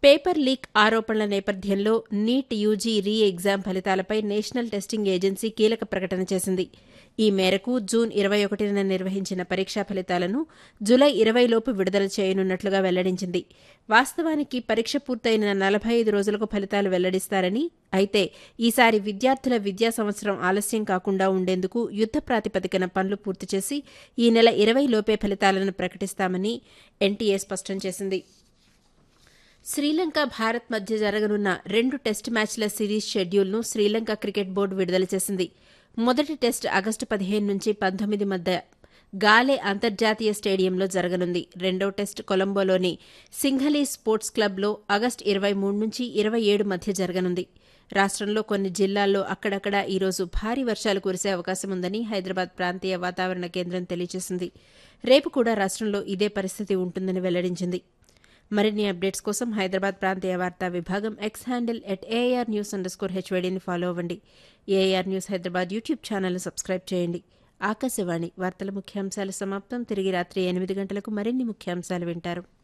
paper leak ఆరోపణల నేపథ్యంలో NEET UG re exam ఫలితాలపై నేషనల్ టెస్టింగ్ ఏజెన్సీ కీలక ప్రకటన చేసింది ఈ మేరకు జూన్ ఇరవై ఒకటిన నిర్వహించిన పరీక్షా ఫలితాలను జులై ఇరవైలోపు విడుదల చేయనున్నట్లుగా వెల్లడించింది వాస్తవానికి పరీక్ష పూర్తయిన నలభై ఐదు రోజులకు ఫలితాలు వెల్లడిస్తారని అయితే ఈసారి విద్యార్థుల విద్యా సంవత్సరం ఆలస్యం కాకుండా ఉండేందుకు యుద్ద ప్రాతిపదికన పనులు పూర్తి చేసి ఈ నెల ఇరవై లోపే ఫలితాలను ప్రకటిస్తామని ఎన్టీఏ స్పష్టం చేసింది శ్రీలంక భారత్ మధ్య జరగనున్న రెండు టెస్ట్ మ్యాచ్ల సిరీస్ షెడ్యూల్ను శ్రీలంక క్రికెట్ బోర్డు విడుదల చేసింది మొదటి టెస్ట్ ఆగస్టు పదిహేను నుంచి పంతొమ్మిది మధ్య గాలే అంతర్జాతీయ స్టేడియంలో జరగనుంది రెండో టెస్ట్ కొలంబోలోని సింఘలీ స్పోర్ట్స్ క్లబ్లో ఆగస్టు ఇరవై మూడు నుంచి ఇరవై ఏడు మధ్య జరగనుంది రాష్ట్రంలో కొన్ని జిల్లాల్లో అక్కడక్కడ ఈరోజు భారీ వర్షాలు కురిసే అవకాశం ఉందని హైదరాబాద్ ప్రాంతీయ వాతావరణ కేంద్రం తెలియజేసింది రేపు కూడా రాష్ట్రంలో ఇదే పరిస్థితి ఉంటుందని వెల్లడించింది మరిన్ని అప్డేట్స్ కోసం హైదరాబాద్ ప్రాంతీయ వార్తా విభాగం X handle at AIR news underscore హెచ్వైడీని ఫాలో అవ్వండి ఏఆర్ న్యూస్ హైదరాబాద్ యూట్యూబ్ ఛానల్ను సబ్స్క్రైబ్ చేయండి ఆకాశవాణి వార్తల ముఖ్యాంశాలు సమాప్తం తిరిగి రాత్రి ఎనిమిది గంటలకు మరిన్ని ముఖ్యాంశాలు వింటారు